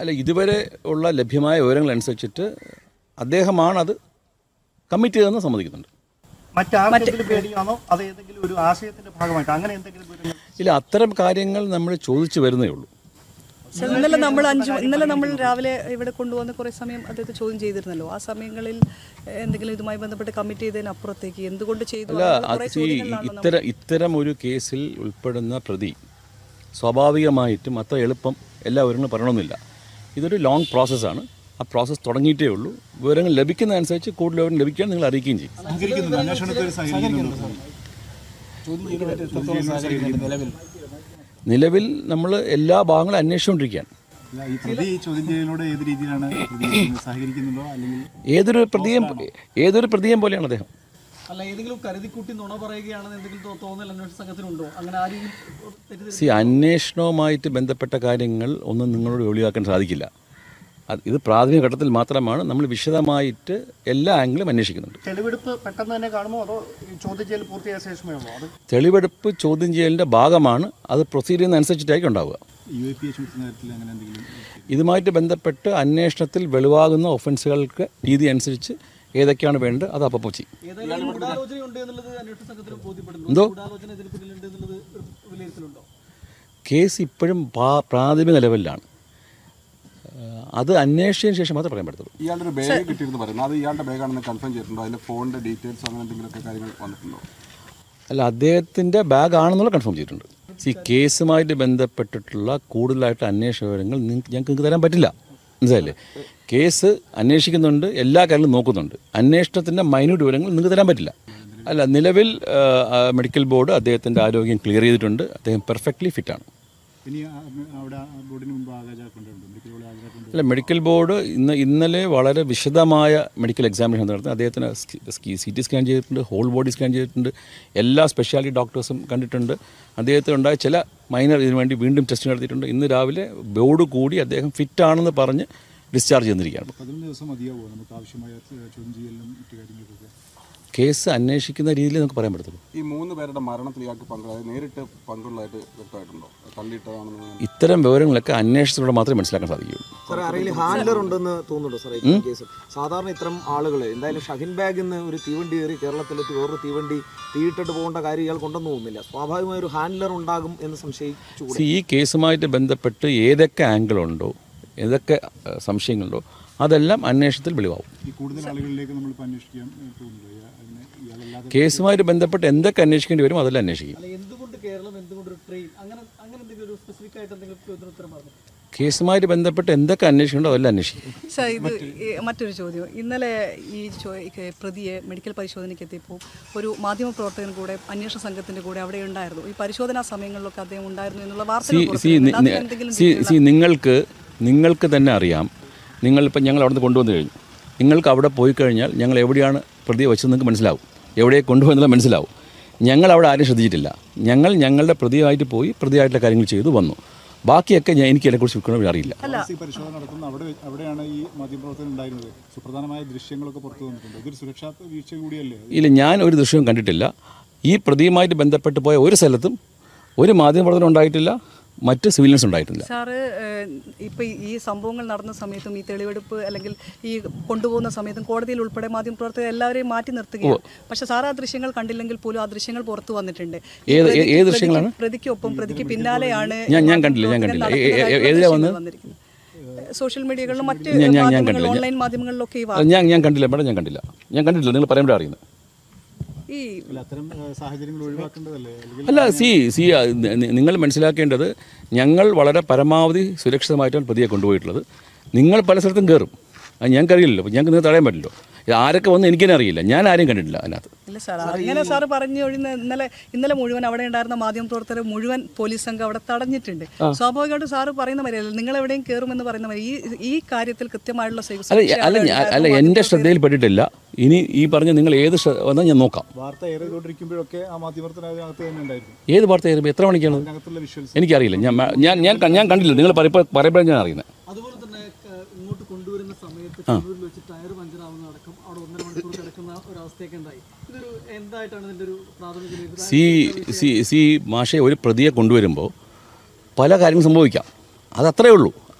അല്ല ഇതുവരെ ഉള്ള ലഭ്യമായ വിവരങ്ങൾ അനുസരിച്ചിട്ട് അദ്ദേഹമാണത് കമ്മിറ്റ് ചെയ്തതെന്ന് സമ്മതിക്കുന്നുണ്ട് മറ്റാർക്കെങ്കിലും പേടിയാണോ അത് ഏതെങ്കിലും ഒരു ആശയത്തിന്റെ ഭാഗമായിട്ട് അങ്ങനെ എന്തെങ്കിലും വിവരങ്ങൾ ഇല്ല അത്തരം കാര്യങ്ങൾ നമ്മൾ ചോദിച്ചു വരുന്നേ ഉള്ളൂ സർ, ഇന്നലെ നമ്മൾ അഞ്ചു ഇന്നലെ നമ്മൾ രാവിലെ ഇവിടെ കൊണ്ടുവന്ന് കുറേ സമയം അദ്ദേഹത്തെ ചോദ്യം ചെയ്തിരുന്നല്ലോ ആ സമയങ്ങളിൽ എഹ്, എന്തെങ്കിലും ഇതുമായി ബന്ധപ്പെട്ട് കമ്മിറ്റ് ചെയ്തതിന് അപ്പുറത്തേക്ക് എന്തുകൊണ്ട് ചെയ്തു അല്ല അങ്ങനെയുള്ള അത് കുറേ ഈ ചോദ്യങ്ങളിലാണ് ഇത്തരം ഇത്തരം ഒരു കേസിൽ ഉൾപ്പെടുന്ന പ്രതി സ്വാഭാവികമായിട്ടും അത്ര എളുപ്പം എല്ലാ വിവരങ്ങളും പറയണമെന്നില്ല ഇതൊരു ലോങ് പ്രോസസ്സാണ് ആ പ്രോസസ്സ് തുടങ്ങിയിട്ടേ ഉള്ളൂ വിവരങ്ങൾ ലഭിക്കുന്നതനുസരിച്ച് കൂടുതൽ വിവരം ലഭിക്കാൻ നിങ്ങൾ അറിയിക്കുകയും ചെയ്യും സഹകരിക്കുന്നുണ്ട് അന്വേഷണത്തിൽ സഹകരിക്കുന്നുണ്ട് നിലവിൽ നമ്മൾ എല്ലാ ഭാഗങ്ങളും അന്വേഷിച്ചുകൊണ്ടിരിക്കുകയാണ് അല്ല, ഈ പ്രതി ചോദ്യം ചെയ്യലിനോട് ഏത് രീതിയിലാണ് പ്രതികരിക്കുന്നത്? സഹകരിക്കുന്നുണ്ടോ അല്ലെങ്കിൽ ഏതൊരു പ്രതിയും ഏതൊരു പ്രതിയും പോലെയാണ് അദ്ദേഹം അല്ല ഏതെങ്കിലും കരുതിക്കുട്ടി നുണ പറയുകയാണെന്ന് എന്തെങ്കിലും തോ- തോന്നൽ അന്വേഷണ സംഘത്തിനുണ്ടോ അങ്ങനെ ആരെയും തെറ്റിദ്ധരിച്ച് സി അന്വേഷണവുമായിട്ട് ബന്ധപ്പെട്ട കാര്യങ്ങൾ ഒന്നും നിങ്ങളോട് ഒഴിവാക്കാൻ സാധിക്കില്ല അത് ഇത് പ്രാഥമിക ഘട്ടത്തിൽ മാത്രമാണ് നമ്മൾ വിശദമായിട്ട് എല്ലാ ആംഗിളും അന്വേഷിക്കുന്നുണ്ട് തെളിവെടുപ്പ് പെട്ടെന്ന് തന്നെ കാണുമോ അതോ ഈ ചോദ്യം ചെയ്യൽ പൂർത്തിയായ ശേഷമേ ഉള്ളൂ അത് തെളിവെടുപ്പ് ചോദ്യം ചെയ്യലിൻ്റെ ഭാഗമാണ് അത് പ്രൊസീഡ് ചെയ്യുന്നതനുസരിച്ചിട്ടായിരിക്കും ഉണ്ടാവുക യു എ പി എ ചുമത്തുന്ന കാര്യത്തിൽ അങ്ങനെ എന്തെങ്കിലും ഇതുമായിട്ട് ബന്ധപ്പെട്ട് അന്വേഷണത്തിൽ വെളിവാകുന്ന ഒഫൻസുകൾക്ക് രീതി അനുസരിച്ച് ഏതൊക്കെയാണ് വേണ്ടത് അത് അപ്പോൾ ചെയ്യും ഏതായാലും ഗൂഢാലോചനയുണ്ട് എന്നുള്ളത് അന്വേഷണ സംഘത്തിന് ബോധ്യപ്പെടുന്നു എന്തോ? ഗൂഢാലോചന ഇതിന് പിന്നിലുണ്ട് എന്നുള്ളത് ഒരു വിലയിരുത്തലുണ്ടോ കേസ് ഇപ്പോഴും പാ- പ്രാഥമിക ലെവലിലാണ് ഏഹ് അത് അന്വേഷിച്ചതിന് ശേഷം മാത്രമേ പറയാൻ പറ്റത്തുള്ളൂ ഇയാളുടെ ഒരു ബാഗ് കിട്ടിയിരുന്നു പറയുന്നത് അത് ഇയാളുടെ ബാഗാണെന്ന് കൺഫേം ചെയ്തിട്ടുണ്ടോ അതിന്റെ ഫോണിന്റെ ഡീറ്റെയിൽസ് അങ്ങനെ എന്തെങ്കിലുമൊക്കെ കാര്യങ്ങൾ വന്നിട്ടുണ്ടോ അല്ല അദ്ദേഹത്തിൻ്റെ ബാഗ് ആണെന്നുള്ള കൺഫേം ചെയ്തിട്ടുണ്ട് ഈ കേസുമായിട്ട് ബന്ധപ്പെട്ടിട്ടുള്ള കൂടുതലായിട്ട് അന്വേഷണ വിവരങ്ങൾ നിങ്ങൾക്ക് ഞങ്ങൾക്ക് നിങ്ങൾക്ക് തരാൻ പറ്റില്ല മനസ്സിലായില്ലേ കേസ് അന്വേഷിക്കുന്നുണ്ട് എല്ലാ കാര്യങ്ങളും നോക്കുന്നുണ്ട് അന്വേഷണത്തിൻ്റെ മൈന്യൂട്ട് വിവരങ്ങൾ നിങ്ങൾക്ക് തരാൻ പറ്റില്ല അല്ല നിലവിൽ ആ, ആ, മെഡിക്കൽ ബോർഡ് അദ്ദേഹത്തിൻ്റെ ആരോഗ്യം ക്ലിയർ ചെയ്തിട്ടുണ്ട് അദ്ദേഹം പെർഫെക്റ്റ്ലി ഫിറ്റാണ് ഇനി ആ- അവിടെ ആ ബോർഡിന് മുമ്പ് ഹാജരാക്കേണ്ടതുണ്ട് മെഡിക്കൽ ബോർഡ് ഹാജരാക്കേണ്ടത് അല്ല മെഡിക്കൽ ബോർഡ് ഇന്ന് ഇന്നലെ വളരെ വിശദമായ മെഡിക്കൽ എക്സാമിനേഷൻ നടത്തി അദ്ദേഹത്തിന് സി ടി സ്കാൻ ചെയ്തിട്ടുണ്ട് ഹോൾ ബോഡി സ്കാൻ ചെയ്തിട്ടുണ്ട് എല്ലാ സ്പെഷ്യാലിറ്റി ഡോക്ടേഴ്സും കണ്ടിട്ടുണ്ട് അദ്ദേഹത്തിനുണ്ടായ ചില മൈനർ ഇതിനു വേണ്ടി വീണ്ടും ടെസ്റ്റ് നടത്തിയിട്ടുണ്ട് ഇന്ന് രാവിലെ ബോർഡ് കൂടി അദ്ദേഹം ഫിറ്റാണെന്ന് പറഞ്ഞ് ഡിസ്ചാർജ് ചെയ്തിരിക്കുകയാണ് പതിനൊന്ന് ദിവസം മതിയാവുമോ നമുക്ക് ആവശ്യമായ ഏഹ്, ചോദ്യം ചെയ്യലിനും മറ്റു കാര്യങ്ങൾക്കൊക്കെ കേസ് അന്വേഷിക്കുന്ന രീതിയിൽ നമുക്ക് പറയാൻ പറ്റത്തുള്ളൂ ഈ മൂന്ന് പേരുടെ മരണത്തിൽ ഇയാൾക്ക് പങ്ക് അതായത് നേരിട്ട് പങ്കുള്ളതായിട്ട് വ്യക്തമായിട്ടുണ്ടോ തള്ളിയിട്ടതാണെന്ന് ഇത്തരം വിവരങ്ങളൊക്കെ അന്വേഷണത്തിലൂടെ മാത്രമേ മനസ്സിലാക്കാൻ സാധിക്കുകയുള്ളൂ സാറേ അറിയില്ല ഹാൻഡലർ ഉണ്ടെന്ന് തോന്നുന്നുണ്ടോ സാറേ ഈ കേസ് സാധാരണ ഇത്തരം ആളുകൾ എന്തായാലും ഷഹിൻ ബാഗിൽ നിന്ന് ഒരു തീവണ്ടി കയറി കേരളത്തിലെത്തി വേറൊരു തീവണ്ടി തീയിട്ടിട്ട് പോകേണ്ട കാര്യം ഇയാൾ കൊണ്ടെന്ന് തോന്നുന്നില്ല സ്വാഭാവികമായ ഒരു ഹാൻഡലർ ഉണ്ടാകും എന്ന് സംശയിച്ചുകൂടെ See, ഈ കേസുമായിട്ട് ബന്ധപ്പെട്ട് ഏതൊക്കെ ആംഗിളുണ്ടോ ഏതൊക്കെ ഏഹ്, സംശയങ്ങളുണ്ടോ അതെല്ലാം അന്വേഷണത്തിൽ വെളിവാകും ഈ കൂടുതൽ ആളുകളിലേക്ക് നമ്മളിപ്പോൾ അന്വേഷിക്കാൻ ഏഹ്, തോന്നുന്നില്ല ഇയാ- അതിനെ ഇയാളല്ലാതെ കേസുമായിട്ട് ബന്ധപ്പെട്ട് എന്തൊക്കെ അന്വേഷിക്കേണ്ടി വരും അതെല്ലാം അന്വേഷിക്കും അല്ല എന്തുകൊണ്ട് കേരളം എന്തുകൊണ്ട് ഒരു ട്രെയിൻ അങ്ങനെ അങ്ങനെ എന്തെങ്കിലും ഒരു സ്പെസിഫിക് ആയിട്ട് എന്തെങ്കിലും ചോദ്യത്തിന് ഉത്തരം പറഞ്ഞു കേസുമായിട്ട് ബന്ധപ്പെട്ട് എന്തൊക്കെ അന്വേഷിക്കണ്ടോ അതെല്ലാം അന്വേഷിക്കും സാർ ഇത് ഈ മറ്റൊരു ചോദ്യം ഇന്നലെ ഈ ചോ- ഈ കെ- പ്രതിയെ മെഡിക്കൽ പരിശോധനയ്ക്ക് എത്തിയപ്പോൾ ഒരു മാധ്യമപ്രവർത്തകൻ കൂടെ അന്വേഷണ സംഘത്തിന്റെ കൂടെ അവിടെ ഉണ്ടായിരുന്നു ഈ പരിശോധനാ സമയങ്ങളിലൊക്കെ അദ്ദേഹം ഉണ്ടായിരുന്നു എന്നുള്ള സി വാർത്തകൾ സി പുറത്തുവരുന്നുണ്ട്. അതിന് എന്തെങ്കിലും സി സി നിങ്ങൾക്ക് നിങ്ങൾക്ക് തന്നെ അറിയാം നിങ്ങളിപ്പോൾ ഞങ്ങൾ അവിടെ നിന്ന് കൊണ്ടുവന്നു കഴിഞ്ഞു നിങ്ങൾക്ക് അവിടെ പോയി കഴിഞ്ഞാൽ ഞങ്ങൾ എവിടെയാണ് പ്രതിയെ വെച്ചത് നിങ്ങൾക്ക് മനസ്സിലാവും എവിടെ കൊണ്ടുപോയെന്നുള്ള മനസ്സിലാവും ഞങ്ങൾ അവിടെ ആരും ശ്രദ്ധിച്ചിട്ടില്ല ഞങ്ങൾ ഞങ്ങളുടെ പ്രതിയായിട്ട് പോയി പ്രതിയായിട്ടുള്ള കാര്യങ്ങൾ ചെയ്തു വന്നു ബാക്കിയൊക്കെ ഞാൻ എനിക്ക് അതിനെക്കുറിച്ച് വിൽക്കണമെന്ന് അറിയില്ല ഈ പരിശോധന നടക്കുന്ന അവിടെ അവിടെയാണ് ഈ മാധ്യമപ്രവർത്തകൻ ഉണ്ടായിരുന്നത് സുപ്രധാനമായ ദൃശ്യങ്ങളൊക്കെ പുറത്തു വന്നിട്ടുണ്ട് ഇതൊരു സുരക്ഷാ വീഴ്ച കൂടിയല്ലേ ഇല്ല ഞാൻ ഒരു ദൃശ്യവും കണ്ടിട്ടില്ല ഈ പ്രതിയുമായിട്ട് ബന്ധപ്പെട്ട് പോയ ഒരു സ്ഥലത്തും ഒരു മാധ്യമപ്രവർത്തനം ഉണ്ടായിട്ടില്ല മറ്റ് സിവിലിയൻസ് ഉണ്ടായിട്ടില്ല സാറ് ഏഹ്, ഇപ്പൊ ഈ സംഭവങ്ങൾ നടന്ന സമയത്തും ഈ തെളിവെടുപ്പ് അല്ലെങ്കിൽ ഈ കൊണ്ടുപോകുന്ന സമയത്തും കോടതിയിൽ ഉൾപ്പെടെ മാധ്യമപ്രവർത്തകർ എല്ലാവരെയും മാറ്റി നിർത്തുകയാണ് പക്ഷെ സാർ ആ ദൃശ്യങ്ങൾ കണ്ടില്ലെങ്കിൽ പോലും ആ ദൃശ്യങ്ങൾ പുറത്തു വന്നിട്ടുണ്ട് ഈ ഏത്- പ്രതിക്ക് ഏത് ദൃശ്യങ്ങളാണ്? പ്രതിക്ക് പ്രതിക്കൊപ്പം പ്രതിക്ക് പിന്നാലെയാണ് ഞാൻ- ഞാൻ കണ്ടില്ല, ഞാൻ കണ്ടില്ല. ഏ- ഏ- ഏ- ഏതിലാ വന്നത്? വന്നിരിക്കുന്നത് സോഷ്യൽ മീഡിയകളിലും മറ്റ് ഞാൻ- ഞാൻ- ഞാൻ മാധ്യമങ്ങൾ കണ്ടില്ല. ഞാൻ- ഓൺലൈൻ മാധ്യമങ്ങളിലൊക്കെ ഈ അത് വാർത്ത ഞാൻ ഞാൻ കണ്ടില്ല മേഡം ഞാൻ കണ്ടില്ല ഞാൻ കണ്ടിട്ടില്ല നിങ്ങൾ പറയുമ്പോഴേ അറിയുന്നത് ഈ അല്ല അത്തരം ഏഹ്, സാഹചര്യങ്ങൾ ഒഴിവാക്കേണ്ടതല്ലേ അല്ലെങ്കിൽ അല്ല സി സി ആ, നി- നി- നിങ്ങൾ മനസ്സിലാക്കേണ്ടത് ഞങ്ങൾ വളരെ പരമാവധി സുരക്ഷിതമായിട്ടാണ് പ്രതിയെ കൊണ്ടുപോയിട്ടുള്ളത് നിങ്ങൾ പല സ്ഥലത്തും കയറും അത് ഞങ്ങൾക്കറിയില്ലല്ലോ അപ്പോൾ ഞങ്ങൾക്ക് നിങ്ങൾക്ക് തടയാൻ പറ്റില്ലോ ഇത് ആരൊക്കെ വന്ന് എനിക്കെന്നെ അറിയില്ല ഞാൻ ആരെയും കണ്ടിട്ടില്ല അതിനകത്ത് ഇല്ല സാർ അങ്ങനെ സാർ പറഞ്ഞു ഒഴിഞ്ഞ ഇന്നലെ ഇന്നലെ മുഴുവൻ അവിടെ ഉണ്ടായിരുന്ന മാധ്യമപ്രവർത്തകരെ മുഴുവൻ പോലീസ് സംഘം അവിടെ തടഞ്ഞിട്ടുണ്ട് സ്വാഭാവികമായിട്ടും സാറ് പറയുന്ന മാതിരിയല്ല നിങ്ങൾ എവിടെയും കയറുമെന്ന് പറയുന്ന മാതിരി ഈ ഈ കാര്യത്തിൽ കൃത്യമായിട്ടുള്ള സു- അല്ല സുരക്ഷയാണ് അല്ല ഞാൻ- അല്ല ഉണ്ടായിരുന്നത്. എൻ്റെ ശ്രദ്ധയിൽപ്പെട്ടിട്ടില്ല ഇനി ഈ പറഞ്ഞ നിങ്ങൾ ഏത് ശ്ര- വന്നാൽ ഞാൻ നോക്കാം വാർത്ത ഏറെ ചെയ്തുകൊണ്ടിരിക്കുമ്പോഴൊക്കെ ആ മാധ്യമപ്രവർത്തനകത്ത് തന്നെ ഉണ്ടായിരുന്നു ഏത് വാർത്ത ആയിരുന്നു എത്ര മണിക്കാണ് അതിനകത്തുള്ള വിഷ്വൽസ് എനിക്കറിയില്ല ഞാൻ ഞാൻ ഞാൻ ക- ഞാൻ കണ്ടില്ല നിങ്ങൾ പറയുമ്പോൾ പറയുമ്പോഴാണ് ഞാൻ അറിയുന്നത് അതുപോലെ തന്നെ ഏഹ്, ഇങ്ങോട്ട് കൊണ്ടുവരുന്ന സമയത്ത് കണ്ണൂരിൽ വെച്ച് ടയർ പഞ്ചറാവുന്ന അടക്കം അവിടെ ഒന്നര മണിക്കൂർ കിടക്കുന്ന ഒരു അവസ്ഥയൊക്കെ ഉണ്ടായി ഇതൊരു എന്തായിട്ടാണ് ഇതിന്റെ ഒരു പ്രാഥമിക വിലയിരുത്തൽ? സി സി സി മാഷെ ഒരു പ്രതിയെ കൊണ്ടുവരുമ്പോൾ പല കാര്യങ്ങളും സംഭവിക്കാം അത് അത്രയേ ഉള്ളൂ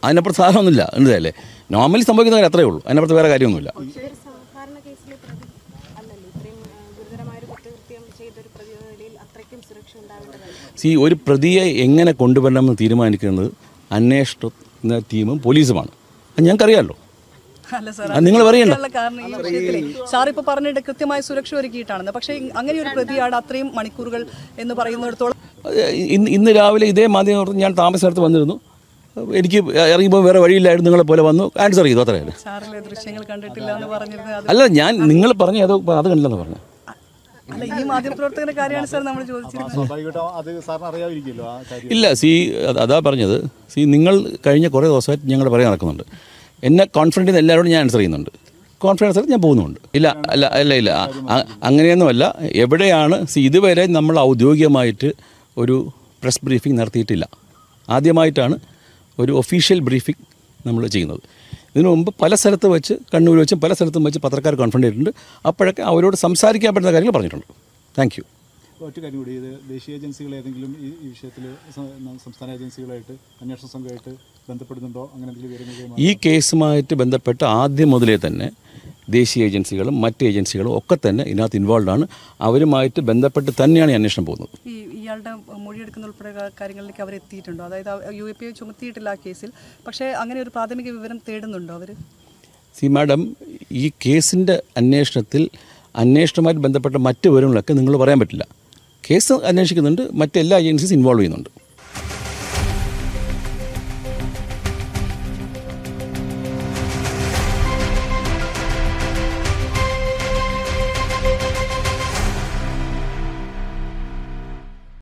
അതിനപ്പുറത്ത് സാധനമൊന്നുമില്ല എന്നതല്ലേ നോർമലി സംഭവിക്കുന്ന കാര്യം അത്രയേ ഉള്ളൂ അതിനപ്പുറത്ത് വേറെ കാര്യമൊന്നുമില്ല പക്ഷേ ഒരു സാധാരണ കേസിലെ പ്രതി അല്ലല്ലോ ഇത്രയും ആ, ഗുരുതരമായ ഒരു കുറ്റകൃത്യം ചെയ്തൊരു പ്രതി എന്ന നിലയിൽ അത്രയ്ക്കും സുരക്ഷ ഉണ്ടാവേണ്ടതല്ല സി ഒരു പ്രതിയെ എങ്ങനെ കൊണ്ടുവരണമെന്ന് തീരുമാനിക്കുന്നത് അന്വേഷണ ടീമും പോലീസുമാണ് അത് ഞങ്ങൾക്കറിയാമല്ലോ അല്ല സാർ അത് നിങ്ങൾ പറയണ്ട. അതിനുള്ള കാരണം ഈ വിഷയത്തിലെ സാർ ഇപ്പൊ പറഞ്ഞിട്ട് കൃത്യമായ സുരക്ഷ ഒരുക്കിയിട്ടാണെന്ന് പക്ഷേ അങ്ങനെ ഒരു പ്രതിയാണ് അത്രയും മണിക്കൂറുകൾ എന്ന് പറയുന്നിടത്തോളം അത് ഇന്ന് ഇന്ന് രാവിലെ ഇതേ മാധ്യമ ഞാൻ താമസിച്ചിടത്ത് വന്നിരുന്നു എനിക്ക് ഇറങ്ങിയപ്പോൾ വേറെ വഴിയില്ലായിരുന്നു നിങ്ങളെ പോലെ വന്നു ആൻസർ ചെയ്തു അത്രയല്ലേ സാറിലെ ദൃശ്യങ്ങൾ കണ്ടിട്ടില്ല എന്ന് പറഞ്ഞിരുന്നത് അത് അല്ല ഞാൻ നിങ്ങൾ പറഞ്ഞു അത് അത് കണ്ടില്ലെന്ന് പറഞ്ഞു അല്ല ഈ മാധ്യമപ്രവർത്തകന്റെ കാര്യമാണ് സാർ നമ്മൾ ചോദിച്ചിരുന്നത് സ്വാഭാവികമായിട്ടും അത് സാറിന് അറിയാതിരിക്കുമല്ലോ ആ കാര്യം ഇല്ല സി അത് അതാ പറഞ്ഞത് സി നിങ്ങൾ കഴിഞ്ഞ കുറേ ദിവസമായിട്ട് ഞങ്ങളുടെ പറയാൻ നടക്കുന്നുണ്ട് എന്നെ കോൺഫിഡൻ്റ് ചെയ്യുന്ന എല്ലാവരോടും ഞാൻ ആൻസർ ചെയ്യുന്നുണ്ട് കോൺഫിഡൻസ് ആയിട്ട് ഞാൻ പോകുന്നുമുണ്ട് ഇല്ല അല്ല അല്ല ഇല്ല അ- അങ്ങനെയൊന്നുമല്ല എവിടെയാണ് സി ഇതുവരെ നമ്മൾ ഔദ്യോഗികമായിട്ട് ഒരു പ്രസ് ബ്രീഫിംഗ് നടത്തിയിട്ടില്ല ആദ്യമായിട്ടാണ് ഒരു ഒഫീഷ്യൽ ബ്രീഫിംഗ് നമ്മൾ ചെയ്യുന്നത് ഇതിനു മുമ്പ് പല സ്ഥലത്ത് വെച്ച് കണ്ണൂർ വെച്ചും പല സ്ഥലത്തും വെച്ച് പത്രക്കാർ കോൺഫിഡൻ്റ് ചെയ്തിട്ടുണ്ട് അപ്പോഴൊക്കെ അവരോട് സംസാരിക്കാൻ പറ്റുന്ന കാര്യങ്ങൾ പറഞ്ഞിട്ടുണ്ട് താങ്ക് യു ഒറ്റ കാര്യം കൂടി ഇത് ദേശീയ ഏജൻസികൾ ഏതെങ്കിലും ഈ ഈ വിഷയത്തിൽ സംസ്ഥാന ഏജൻസികളായിട്ട് അന്വേഷണ സംഘമായിട്ട് ബന്ധപ്പെടുന്നുണ്ടോ അങ്ങനെ എന്തെങ്കിലും വിവരങ്ങൾ ഈ കേസുമായിട്ട് ബന്ധപ്പെട്ട് ആദ്യം മുതലേ തന്നെ ദേശീയ ഏജൻസികളും മറ്റ് ഏജൻസികളും ഒക്കെ തന്നെ ഇതിനകത്ത് ഇൻവോൾവ് ആണ് അവരുമായിട്ട് ബന്ധപ്പെട്ട് തന്നെയാണ് ഈ അന്വേഷണം പോകുന്നത് ഈ ഇയാളുടെ മൊഴിയെടുക്കുന്ന ഉൾപ്പെടെ കാര്യങ്ങളിലേക്ക് അവർ എത്തിയിട്ടുണ്ടോ അതായത് യു എ പി ഐ ചുമത്തിയിട്ടില്ല ആ കേസിൽ പക്ഷേ അങ്ങനെ ഒരു പ്രാഥമിക വിവരം തേടുന്നുണ്ടോ അവർ സി മാഡം ഈ കേസിൻ്റെ അന്വേഷണത്തിൽ അന്വേഷണവുമായിട്ട് ബന്ധപ്പെട്ട മറ്റ് വിവരങ്ങളൊക്കെ നിങ്ങൾ പറയാൻ പറ്റില്ല കേസ് അന്വേഷിക്കുന്നുണ്ട് മറ്റെല്ലാ ഏജൻസീസ് ഇൻവോൾവ് ചെയ്യുന്നുണ്ട്